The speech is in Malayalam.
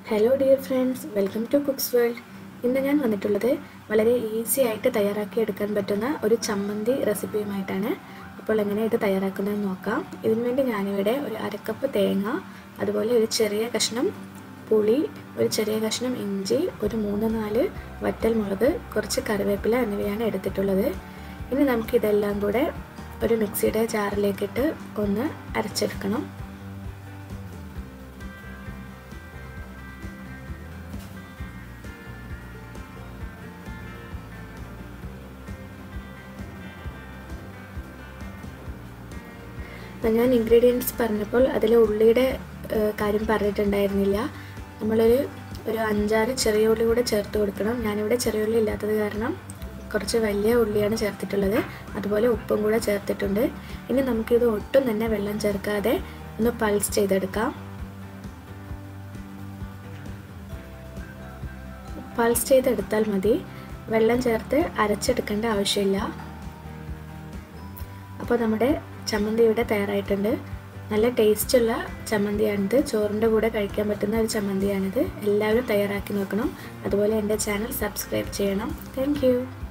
hello dear friends welcome to Cooks World ഇന്ന് ഞാൻ വന്നിട്ടുള്ളത് വളരെ ഈസി ആയിട്ട് തയ്യാറാക്കി എടുക്കാൻ പറ്റുന്ന ഒരു ചമ്മന്തി റെസിപ്പിയുമായിട്ടാണ് അപ്പോൾ എങ്ങനെ ഇത് തയ്യാറാക്കുന്നതെന്ന് നോക്കാം ഇതിനു വേണ്ടി ഞാനിവിടെ ഒരു അരക്കപ്പ് തേങ്ങ അതുപോലെ ഒരു ചെറിയ കഷ്ണം പുളി ഒരു ചെറിയ കഷ്ണം ഇഞ്ചി ഒരു മൂന്ന് നാല് വറ്റൽ മുളക് കുറച്ച് കറിവേപ്പില എന്നിവയാണ് എടുത്തിട്ടുള്ളത് ഇനി നമുക്കിതെല്ലാം കൂടെ ഒരു മിക്സിയുടെ ജാറിലേക്കിട്ട് ഒന്ന് അരച്ചെടുക്കണം ഞാൻ ഇൻഗ്രീഡിയൻസ് പറഞ്ഞപ്പോൾ അതിൽ ഉള്ളിയുടെ കാര്യം പറഞ്ഞിട്ടുണ്ടായിരുന്നില്ല നമ്മളൊരു ഒരു അഞ്ചാറ് ചെറിയ ഉള്ളി കൂടെ ചേർത്ത് കൊടുക്കണം ഞാനിവിടെ ചെറിയ ഉള്ളി ഇല്ലാത്തത് കാരണം കുറച്ച് വലിയ ഉള്ളിയാണ് ചേർത്തിട്ടുള്ളത് അതുപോലെ ഉപ്പും കൂടെ ചേർത്തിട്ടുണ്ട് ഇനി നമുക്കിത് ഒട്ടും തന്നെ വെള്ളം ചേർക്കാതെ ഒന്ന് പൾസ് ചെയ്തെടുക്കാം പൾസ് ചെയ്തെടുത്താൽ മതി വെള്ളം ചേർത്ത് അരച്ചെടുക്കേണ്ട ആവശ്യമില്ല അപ്പോൾ നമ്മുടെ ചമ്മന്തി ഇവിടെ തയ്യാറായിട്ടുണ്ട് നല്ല ടേസ്റ്റുള്ള ചമ്മന്തിയാണിത് ചോറിൻ്റെ കൂടെ കഴിക്കാൻ പറ്റുന്ന ഒരു ചമ്മന്തിയാണിത് എല്ലാവരും തയ്യാറാക്കി നോക്കണം അതുപോലെ എൻ്റെ ചാനൽ സബ്സ്ക്രൈബ് ചെയ്യണം താങ്ക്